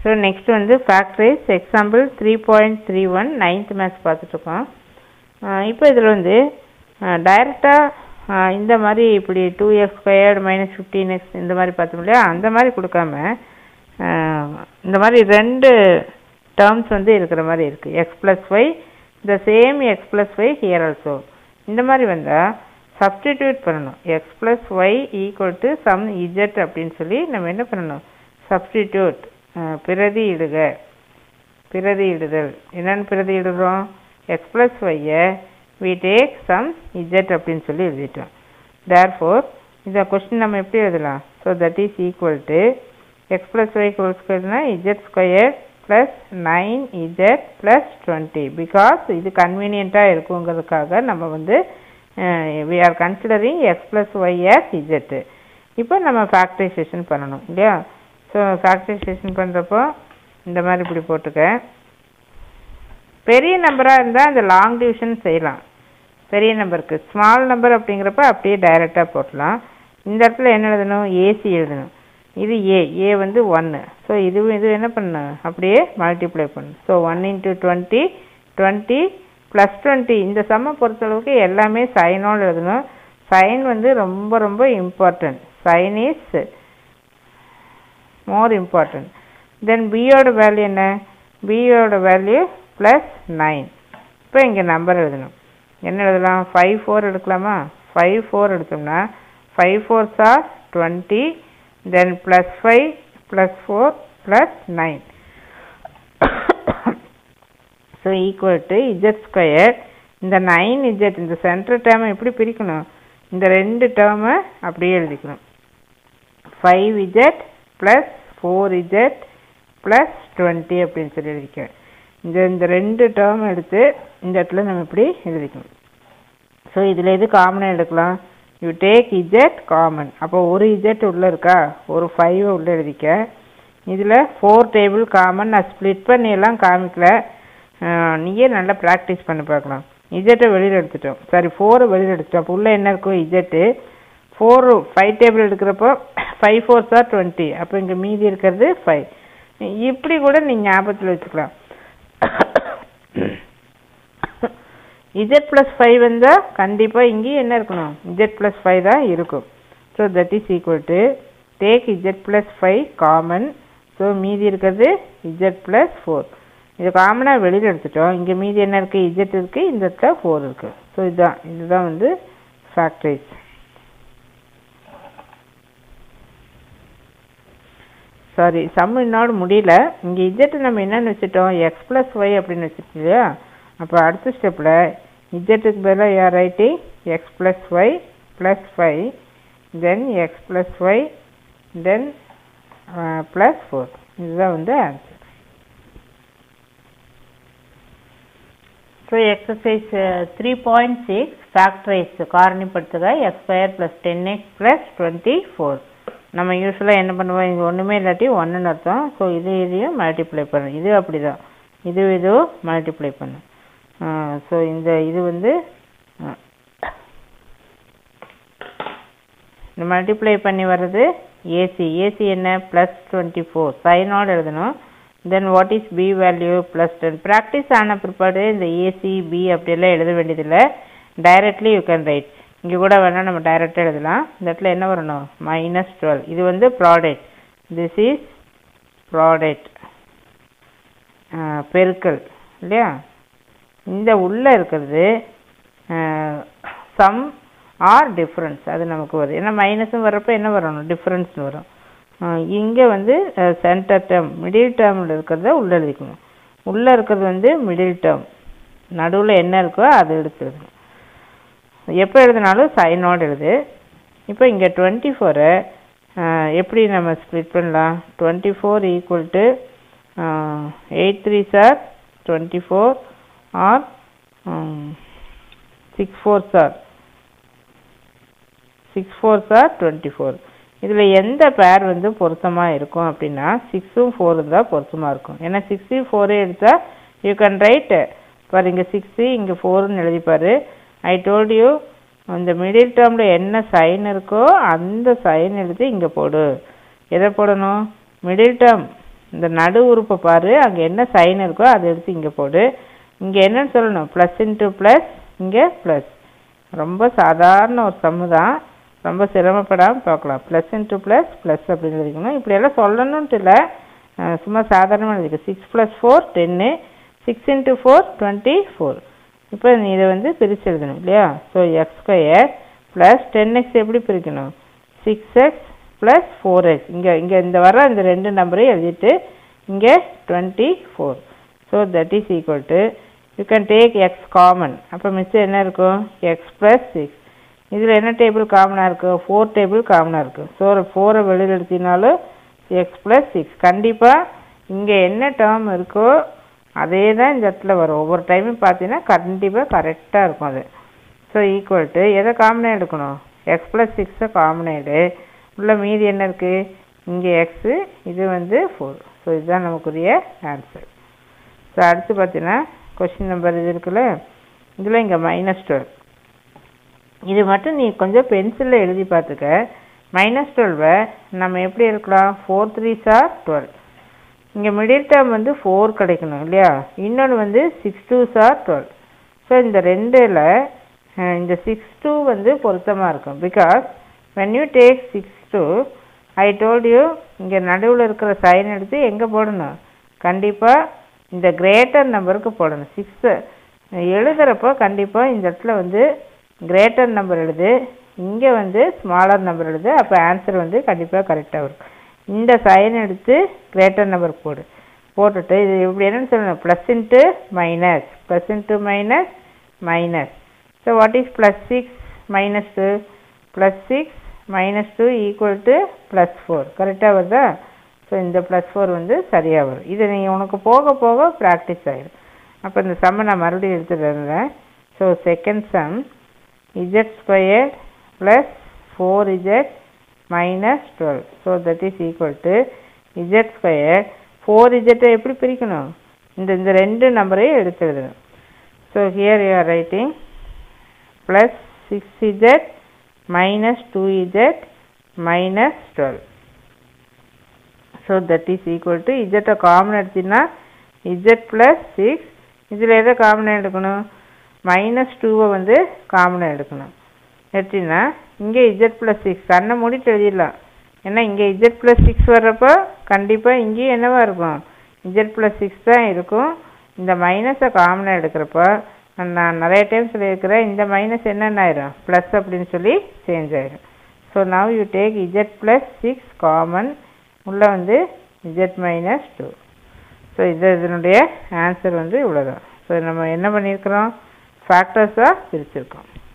so next வந்து factories example three point three one ninth maths பார்த்துட்ருக்கோம் இப்போ இதில் வந்து டைரெக்டாக இந்த மாதிரி இப்படி two x squared minus fifteen x இந்த மாதிரி பார்த்தோம் இல்லையா அந்த மாதிரி கொடுக்காம ஆஹ், இந்த மாதிரி ரெண்டு டேர்ம்ஸ் வந்து இருக்கிற மாதிரி இருக்குது x plus y the same x plus y here also இந்த மாதிரி வந்தால் சப்ஸ்டிடியூட் பண்ணணும் x plus y equal to some Z அப்படின்னு சொல்லி நம்ம என்ன பண்ணணும் சப்ஸ்டிடியூட் பிரதி இடுக பிரதி இடுதல் என்னன்னு பிரதி இடுறோம் எக்ஸ் ப்ளஸ் ஒய்யை வி டேக் சம் இஜெட் அப்படின்னு சொல்லி எழுதிட்டோம் தேர்ஃபோர் இந்த கொஸ்டின் நம்ம எப்படி எழுதலாம் so that is equal to X plus Y whole ஸ்கொயர்னா Z square plus nine Z plus twenty because இது கன்வீனியண்ட்டாக இருக்குங்கிறதுக்காக நம்ம வந்து we are considering X plus Y as Z இப்போ நம்ம ஃபேக்டரைசேஷன் பண்ணணும் இல்லையா ஸோ ஃபேக்டரைசேஷன் பண்ணுறப்போ இந்த மாதிரி இப்படி போட்டுக்க பெரிய நம்பராக இருந்தால் அந்த லாங் டிவிஷன் செய்யலாம் பெரிய நம்பருக்கு ஸ்மால் நம்பர் அப்படிங்கிறப்ப அப்படியே டைரெக்டாக போட்டலாம் இந்த இடத்துல என்ன எழுதணும் ஏசி எழுதணும் இது ஏ ஏ வந்து ஒன்று ஸோ இதுவும் இது என்ன பண்ணணும் அப்படியே மல்டிப்ளை பண்ணணும் so one into twenty twenty plus twenty இந்த சம்மை பொறுத்தளவுக்கு எல்லாமே சைனோடு எழுதணும் சைன் வந்து ரொம்ப ரொம்ப important sign is more important then பியோட வேல்யூ என்ன பியோட வேல்யூ ப்ளஸ் நைன் இப்போ இங்கே நம்பர் எழுதணும் என்ன எழுதலாம் ஃபைவ் ஃபோர் எடுக்கலாமா ஃபைவ் ஃபோர் எடுத்தோம்னா five four are twenty then plus five plus four plus nine so equal to z square இந்த நைன் இஜெட் இந்த சென்டர் டேர்மை எப்படி பிரிக்கணும் இந்த ரெண்டு டேர்மை அப்படியே எழுதிக்கணும் five z plus four z plus twenty அப்படின்னு சொல்லி எழுதிக்கிறேன் இந்த இந்த ரெண்டு டேர்ம் எடுத்து இந்த இடத்துல நம்ம இப்படி எழுதிக்கணும் ஸோ இதில் எது காமனாக எடுக்கலாம் யூ டேக் இஜெட் காமன் அப்போ ஒரு இஜெட் உள்ளே இருக்கா ஒரு ஃபைவை உள்ளே எழுதிக்க இதில் ஃபோர் டேபிள் காமன் நான் ஸ்ப்ளிட் பண்ணி எல்லாம் காமிக்கல அஹ் நீயே நல்லா ப்ராக்டிஸ் பண்ணி பார்க்கலாம் இஜெட்டை வெளியில் எடுத்துட்டோம் சாரி ஃபோரை வெளியில் எடுத்துட்டோம் அப்போ உள்ளே என்ன இருக்கும் இஜெட்டு ஃபோர் ஃபைவ் டேபிள் எடுக்கிறப்போ ஃபைவ் ஃபோர் சார் டுவெண்ட்டி அப்போ இங்கே மீதி இருக்கிறது ஃபைவ் இப்படி கூட நீ ஞாபகத்தில் வச்சுக்கலாம் இஜெட் ப்ளஸ் ஃபைவ் வந்தால் கண்டிப்பாக இங்கேயும் என்ன இருக்கணும் இஜெட் ப்ளஸ் ஃபைவ் தான் இருக்கும் so that is equal to take z plus five common so மீதி இருக்கிறது இஜெட் ப்ளஸ் ஃபோர் இது காமனாக வெளியில் எடுத்துட்டோம் இங்கே மீதி என்ன இருக்குது இஜெட் இருக்குது இந்த இடத்துல ஃபோர் இருக்குது ஸோ இதுதான் இதுதான் வந்து ஃபேக்டரிஸ் சாரி சம் இன்னோடு முடியல இங்கே இஜெட் நம்ம என்னன்னு வச்சுட்டோம் எக்ஸ் ப்ளஸ் ஒய் அப்படின்னு வச்சுருக்கோம் இல்லையா அப்போ அடுத்த ஸ்டெப்பில் இஜெட்டுக்கு பதிலாக you're writing x plus y plus five then x plus y then plus four இதுதான் வந்து answer so exercise three point six factorize காரணிப்படுத்துக x square plus ten x plus twenty four நம்ம யூஸ்வலாக என்ன பண்ணுவோம் இங்கே ஒன்றுமே இல்லாட்டி ஒன்றுன்னு அர்த்தம் ஸோ இது இதையும் மல்டிப்ளை பண்ணணும் இது அப்படி தான் இது இதுவும் மல்டிப்ளை பண்ணும் ஸோ இந்த இது வந்து அஹ், இந்த மல்டிப்ளை பண்ணி வர்றது ஏசி ஏசி என்ன ப்ளஸ் டுவெண்ட்டி ஃபோர் சைனோடு எழுதணும் then what is b value plus ten practice ஆன பிற்பாடு இந்த ஏசி பி அப்படியெல்லாம் எழுத வேண்டியதில்லை டைரக்ட்லி யூ கேன் ரைட் இங்கே கூட வேணால் நம்ம டைரெக்டாக எழுதலாம் இந்த இடத்துல என்ன வரணும் மைனஸ் டுவெல் இது வந்து ப்ராடக்ட் திஸ் இஸ் ப்ராடக்ட் பெருக்கல் இல்லையா இந்த உள்ளே இருக்கிறது சம் ஆர் டிஃப்ரென்ஸ் அது நமக்கு வருது ஏன்னா மைனஸும் வர்றப்ப என்ன வரணும் டிஃப்ரென்ஸ்னு வரும் இங்கே வந்து சென்டர் டேர்ம் மிடில் டேர்மில் இருக்கிறத உள்ளே எழுதிக்கணும் உள்ளே இருக்கிறது வந்து மிடில் டேர்ம் நடுவில் என்ன இருக்கோ அதை எடுத்து எழுதணும் எப்போ எழுதினாலும் சைனோடு எழுது இப்போ இங்கே டுவெண்ட்டி ஃபோரை எப்படி நம்ம ஸ்ப்ளிட் பண்ணலாம் twenty four equal to eight three are twenty four or six four are six four are twenty four இதில் எந்த பேர் வந்து பொருத்தமாக இருக்கும் அப்படின்னா சிக்ஸும் ஃபோரும் தான் பொருத்தமாக இருக்கும் ஏன்னா சிக்ஸு ஃபோரே எடுத்தால் யூ கேன் ரைட் பாரு இங்கே சிக்ஸு இங்கே ஃபோருன்னு எழுதிப்பாரு ஐ டோல்ட் யூ அந்த மிடில் டேர்மில் என்ன சைன் இருக்கோ அந்த சைன் எழுதி இங்கே போடு எதை போடணும் மிடில் டேர்ம் இந்த நடு உறுப்பை பாரு அங்கே என்ன சைன் இருக்கோ அதை எடுத்து இங்கே போடு இங்கே என்னன்னு சொல்லணும் ப்ளஸ் இன்ட்டு ப்ளஸ் இங்கே ப்ளஸ் ரொம்ப சாதாரண ஒரு சம்மு தான் ரொம்ப சிரமப்படாமல் பார்க்கலாம் ப்ளஸ் இன்ட்டு ப்ளஸ் ப்ளஸ் அப்படின்னு எழுதிக்கணும் இப்படியெல்லாம் சொல்லணுன்ட்டு இல்லை அஹ் சும்மா சாதாரணமாக எழுதிக்க சிக்ஸ் ப்ளஸ் ஃபோர் டென்னு six into four twenty four இப்போ நீ இதை வந்து பிரித்து எழுதணும் இல்லையா so x square plus ten x எப்படி பிரிக்கணும் six x plus four x இங்கே இங்கே இந்த வர இந்த ரெண்டு நம்பரையும் எழுதிட்டு இங்கே twenty four so that is equal to you can take x common அப்போ மிச்சம் என்ன இருக்கும் எக்ஸ் ப்ளஸ் சிக்ஸ் இதில் என்ன டேபிள் காமனாக இருக்குது ஃபோர் டேபிள் காமனாக இருக்குது ஸோ ஃபோரை வெளியில் எடுத்தினாலும் எக்ஸ் ப்ளஸ் சிக்ஸ் கண்டிப்பாக இங்கே என்ன டேர்ம் இருக்கோ அதே தான் இந்த இடத்துல வரும் ஒவ்வொரு டைமும் பார்த்தீங்கன்னா கண்டிப்பாக கரெக்டாக இருக்கும் அது ஸோ ஈக்குவல் டு எதை காமனாக எடுக்கணும் எக்ஸ் ப்ளஸ் சிக்ஸை காமனாக எடு உள்ள மீதி என்ன இருக்குது இங்கே எக்ஸு இது வந்து ஃபோர் ஸோ இதுதான் நமக்குரிய ஆன்சர் ஸோ அடுத்து பார்த்தீங்கன்னா கொஷின் நம்பர் இது இருக்குல்ல இதில் இங்கே மைனஸ் டுவெல் இது மட்டும் நீ கொஞ்சம் பென்சிலில் எழுதி பார்த்துக்க மைனஸ் டுவெல்வை நம்ம எப்படி இருக்கலாம் ஃபோர் த்ரீ சார் டுவெல் இங்கே மிடில் டேர்ம் வந்து ஃபோர் கிடைக்கணும் இல்லையா இன்னொன்று வந்து six two are twelve so இந்த ரெண்டில் இந்த சிக்ஸ் டூ வந்து பொருத்தமாக இருக்கும் because when you take six two I told you இங்கே நடுவில் இருக்கிற சைன் எடுத்து எங்கே போடணும் கண்டிப்பாக இந்த கிரேட்டர் நம்பருக்கு போடணும் சிக்ஸு எழுதுகிறப்போ கண்டிப்பாக இந்த இடத்துல வந்து கிரேட்டர் நம்பர் எழுது இங்கே வந்து ஸ்மாலர் நம்பர் எழுது அப்போ ஆன்சர் வந்து கண்டிப்பாக கரெக்டாக வரும் இந்த சைன் எடுத்து கிரேட்டர் நம்பர் போடு போட்டுட்டு இது இப்படி என்னன்னு சொல்லணும் plus into minus plus into minus minus so what is plus six minus two plus six minus two equal to plus four கரெக்டாக வருதா ஸோ இந்த ப்ளஸ் ஃபோர் வந்து சரியாக வரும் இது நீ உனக்கு போக போக ப்ராக்டிஸ் ஆகிடும் அப்போ இந்த சம்மை நான் மறுபடியும் எடுத்துகிட்டு இருந்தேன் so second some z square plus four z minus twelve so that is equal to z square four இஜெட்டை எப்படி பிரிக்கணும் இந்த இந்த ரெண்டு நம்பரையும் எடுத்து எழுதணும் so here you are writing plus six z minus 2z minus 12 so that is equal to z common எடுத்தீங்கன்னா z plus 6 இதில் எதை காமனாக எடுக்கணும் மைனஸ் டூவை வந்து காமனாக எடுக்கணும் எடுத்தீங்கன்னா இங்கே இஜெட் ப்ளஸ் சிக்ஸ் கண்ணை மூடிட்டு எழுதிடலாம் ஏன்னா இங்கே இஜெட் ப்ளஸ் சிக்ஸ் வர்றப்போ கண்டிப்பாக இங்கேயும் என்னவா இருக்கும் இஜெட் ப்ளஸ் சிக்ஸ் தான் இருக்கும் இந்த மைனஸை காமனாக எடுக்கிறப்போ நான் நிறைய டைம் சொல்லியிருக்கிறேன் இந்த மைனஸ் என்னென்ன ஆயிரும் ப்ளஸ் அப்படின்னு சொல்லி சேஞ்ச் ஆயிரும் so now you take z plus six common உள்ளே வந்து இஜெட் மைனஸ் டூ ஸோ இது இதனுடைய ஆன்சர் வந்து இவ்வளோதான் ஸோ நம்ம என்ன பண்ணியிருக்கிறோம் ஃபேக்டர்ஸாக பிரிச்சிருக்கோம்